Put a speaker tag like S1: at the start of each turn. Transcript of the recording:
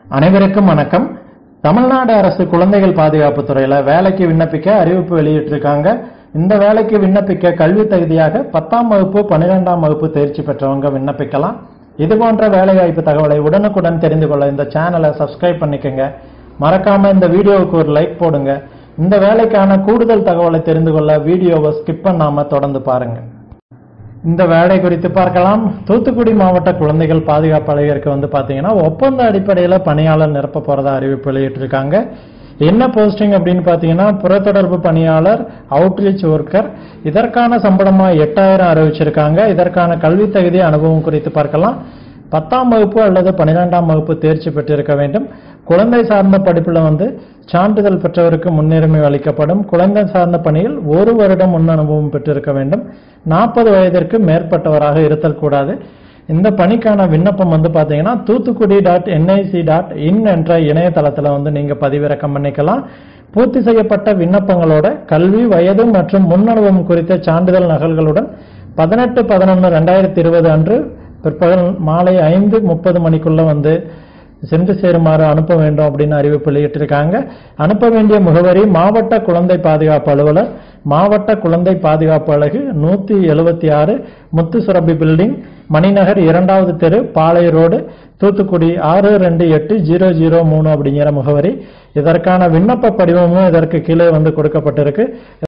S1: அனைவருக்கும் வணக்கம் தமிழ்நாடு அரசு குழந்தைகள் பாதுகாப்பு துறையில வேலைக்கு விண்ணப்பிக்க அறிவிப்பு வெளியிட்டிருக்காங்க இந்த வேலைக்கு விண்ணப்பிக்க கல்வி தகுதியாக பத்தாம் வகுப்பு பன்னிரெண்டாம் வகுப்பு தேர்ச்சி பெற்றவங்க விண்ணப்பிக்கலாம் இது போன்ற வேலைவாய்ப்பு தகவலை உடனுக்குடன் தெரிந்து கொள்ள இந்த சேனலை சப்ஸ்கிரைப் பண்ணிக்கோங்க மறக்காம இந்த வீடியோவுக்கு ஒரு லைக் போடுங்க இந்த வேலைக்கான கூடுதல் தகவலை தெரிந்து கொள்ள வீடியோவை ஸ்கிப் பண்ணாம தொடர்ந்து பாருங்க இந்த வேலை குறித்து பார்க்கலாம் தூத்துக்குடி மாவட்ட குழந்தைகள் பாதுகாப்பு அலுவலருக்கு வந்து பாத்தீங்கன்னா ஒப்பந்த அடிப்படையில் பணியாளர் நிரப்ப போறதா அறிவிப்பு வெளியிட்டிருக்காங்க என்ன போஸ்டிங் அப்படின்னு பாத்தீங்கன்னா புறத்தொடர்பு பணியாளர் அவுட்ரீச் ஒர்க்கர் இதற்கான சம்பளமா எட்டாயிரம் அறிவிச்சிருக்காங்க இதற்கான கல்வி தகுதி அனுபவம் குறித்து பார்க்கலாம் பத்தாம் வகுப்பு அல்லது பன்னிரெண்டாம் வகுப்பு தேர்ச்சி பெற்றிருக்க வேண்டும் குழந்தை சார்ந்த படிப்புல வந்து சான்றிதழ் பெற்றவருக்கு முன்னுரிமை அளிக்கப்படும் குழந்தை சார்ந்த பணியில் ஒரு வருடம் முன் அனுபவம் பெற்றிருக்க வேண்டும் நாற்பது வயதிற்கு மேற்பட்டவராக இருத்தல் கூடாது இந்த பணிக்கான விண்ணப்பம் வந்து பாத்தீங்கன்னா Thoothukudi dot NIC dot in என்ற இணையதளத்துல வந்து நீங்க பதிவிறக்கம் பண்ணிக்கலாம் பூர்த்தி செய்யப்பட்ட விண்ணப்பங்களோட கல்வி வயது மற்றும் முன்னனுபவம் குறித்த சான்றிதழ் நகல்களுடன் பதினெட்டு பதினொன்று ரெண்டாயிரத்தி இருபது அன்று பிற்பகல் மாலை ஐந்து முப்பது மணிக்குள்ள வந்து சென்று சேருமாறு அனுப்ப வேண்டும் அப்படின்னு அறிவிப்பு வெளியிட்டிருக்காங்க அனுப்ப வேண்டிய முகவரி மாவட்ட குழந்தை பாதுகாப்பு அலுவலர் மாவட்ட குழந்தை பாதுகாப்பு அலகு நூத்தி எழுபத்தி ஆறு முத்துசுரபி பில்டிங் மணிநகர் இரண்டாவது தெரு பாளை ரோடு தூத்துக்குடி ஆறு ரெண்டு எட்டு ஜீரோ ஜீரோ மூணு அப்படிங்கிற முகவரி இதற்கான விண்ணப்ப படிவமும் இதற்கு கீழே வந்து கொடுக்கப்பட்டிருக்கு